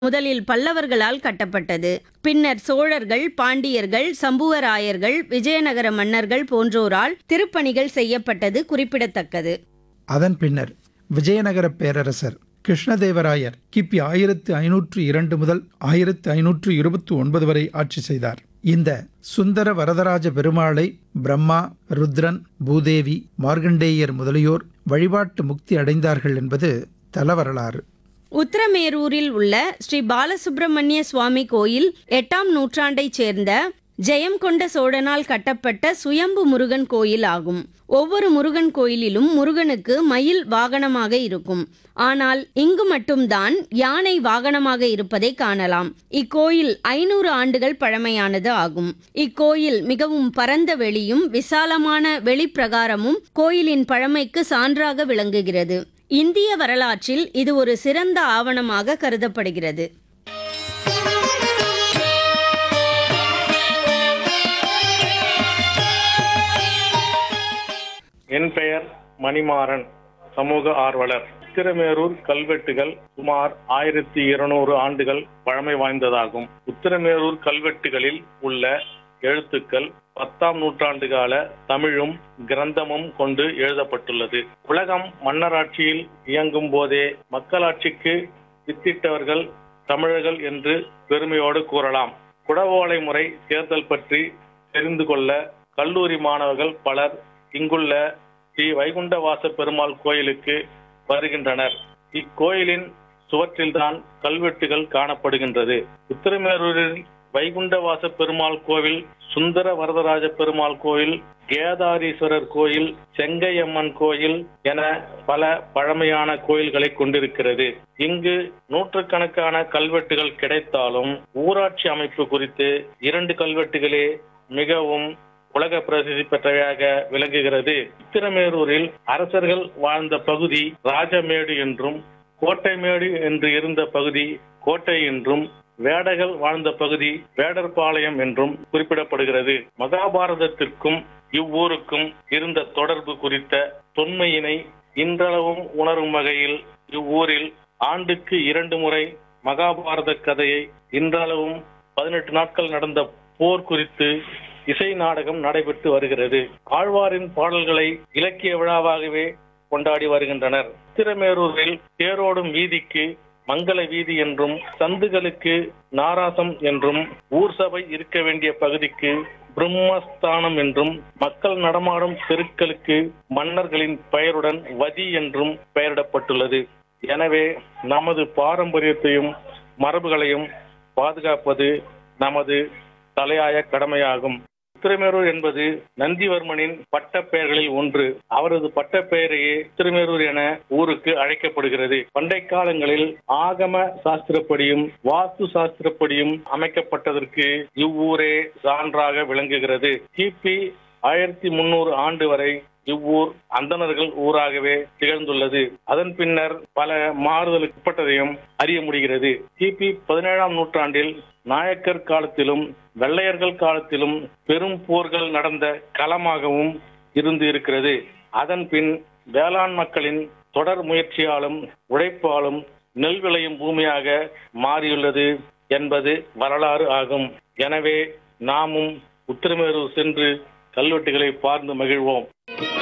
முதலில் பல்லவர்களால் கட்டப்பட்டது பின்னர் சோழர்கள் பாண்டியர்கள் சம்புவராயர்கள் விஜயநகர மன்னர்கள் போன்றோரால் திருப்பணிகள் செய்யப்பட்டது குறிப்பிடத்தக்கது அதன் பின்னர் விஜயநகர பேரரசர் கிருஷ்ணதேவராயர் கிபி ஆயிரத்து ஐநூற்று இரண்டு முதல் ஆயிரத்து ஐநூற்று இருபத்தி ஒன்பது வரை ஆட்சி செய்தார் இந்த சுந்தர வரதராஜ பெருமாளை பிரம்மா ருத்ரன் பூதேவி மார்கண்டேயர் முதலியோர் வழிபாட்டு முக்தி அடைந்தார்கள் என்பது தலவரலாறு உத்தரமேரூரில் உள்ள ஸ்ரீ பாலசுப்பிரமணிய சுவாமி கோயில் எட்டாம் நூற்றாண்டைச் சேர்ந்த ஜெயம் கொண்ட சோழனால் கட்டப்பட்ட சுயம்பு முருகன் கோயில் ஆகும் ஒவ்வொரு முருகன் கோயிலிலும் முருகனுக்கு மயில் வாகனமாக இருக்கும் ஆனால் இங்கு மட்டும்தான் யானை வாகனமாக இருப்பதை காணலாம் இக்கோயில் ஐநூறு ஆண்டுகள் பழமையானது ஆகும் இக்கோயில் மிகவும் பரந்த வெளியும் விசாலமான வெளிப்பிரகாரமும் கோயிலின் பழமைக்கு சான்றாக விளங்குகிறது இந்திய வரலாற்றில் இது ஒரு சிறந்த ஆவணமாக கருதப்படுகிறது என் பெயர் மணிமாறன் சமூக ஆர்வலர் உத்திரமேரூர் கல்வெட்டுகள் சுமார் ஆயிரத்தி இருநூறு ஆண்டுகள் பழமை வாய்ந்ததாகும் உத்திரமேரூர் கல்வெட்டுகளில் உள்ள எழுத்துக்கள் பத்தாம் நூற்றாண்டு கால தமிழும் கிரந்தமும் கொண்டு எழுதப்பட்டுள்ளது உலகம் மன்னராட்சியில் இயங்கும் போதே மக்களாட்சிக்கு வித்திட்டவர்கள் தமிழர்கள் என்று பெருமையோடு கூறலாம் குடவோலை முறை தேர்தல் பற்றி தெரிந்து கொள்ள கல்லூரி மாணவர்கள் பலர் இங்குள்ள ஸ்ரீ வைகுண்டவாச பெருமாள் கோயிலுக்கு வருகின்றனர் இக்கோயிலின் சுவற்றில்தான் கல்வெட்டுகள் காணப்படுகின்றது உத்திரமேரூரில் வைகுண்டவாச பெருமாள் கோவில் சுந்தர வரதராஜ பெருமாள் கோயில் கேதாரீஸ்வரர் கோயில் செங்கையம்மன் கோயில் என பல பழமையான கோயில்களை கொண்டிருக்கிறது இங்கு நூற்றுக்கணக்கான கல்வெட்டுகள் கிடைத்தாலும் ஊராட்சி அமைப்பு குறித்து இரண்டு கல்வெட்டுகளே மிகவும் உலக பிரசித்தி பெற்றவையாக விளங்குகிறது உத்திரமேரூரில் அரசர்கள் வாழ்ந்த பகுதி ராஜமேடு என்றும் கோட்டைமேடு என்று இருந்த பகுதி கோட்டை என்றும் வேடர்கள் வாழ்ந்த பகுதி வேடர்பாளையம் என்றும் குறிப்பிடப்படுகிறது மகாபாரதத்திற்கும் இவ்வூருக்கும் இருந்த தொடர்பு குறித்த தொன்மையினை இன்றளவும் உணரும் வகையில் இவ்வூரில் ஆண்டுக்கு இரண்டு முறை மகாபாரத கதையை இன்றளவும் பதினெட்டு நாட்கள் நடந்த போர் குறித்து இசை நாடகம் நடைபெற்று வருகிறது ஆழ்வாரின் பாடல்களை இலக்கிய விழாவாகவே கொண்டாடி வருகின்றனர் திருமேரூரில் தேரோடும் வீதிக்கு மங்கள வீதி என்றும் சந்துகளுக்கு நாராசம் என்றும் ஊர் சபை இருக்க வேண்டிய பகுதிக்கு பிரம்மஸ்தானம் என்றும் மக்கள் நடமாடும் தெருக்களுக்கு மன்னர்களின் பெயருடன் வதி என்றும் பெயரிடப்பட்டுள்ளது எனவே நமது பாரம்பரியத்தையும் மரபுகளையும் பாதுகாப்பது நமது தலையாய கடமையாகும் திருமேரூர் என்பது நந்திவர்மனின் பட்டப்பெயர்களில் ஒன்று அவரது பட்டப்பெயரையே திருமேரூர் என ஊருக்கு அழைக்கப்படுகிறது பண்டை காலங்களில் ஆகம சாஸ்திரப்படியும் வாஸ்து சாஸ்திரப்படியும் அமைக்கப்பட்டதற்கு இவ்வூரே சான்றாக விளங்குகிறது கிபி ஆயிரத்தி முன்னூறு ஆண்டு வரை இவ்வூர் அந்தணர்கள் ஊராகவே திகழ்ந்துள்ளது அதன் பின்னர் பல மாறுதலுக்கு உட்பட்டதையும் அறிய முடிகிறது கிபி பதினேழாம் நூற்றாண்டில் நாயக்கர் காலத்திலும் வெள்ளையர்கள் காலத்திலும் பெரும் போர்கள் நடந்த களமாகவும் இருந்து இருக்கிறது அதன் பின் வேளாண் மக்களின் தொடர் முயற்சியாலும் உழைப்பாலும் நெல் விளையும் பூமியாக மாறியுள்ளது என்பது வரலாறு ஆகும் எனவே நாமும் உத்திரமேரூர் சென்று கல்வெட்டுகளை பார்த்து மகிழ்வோம்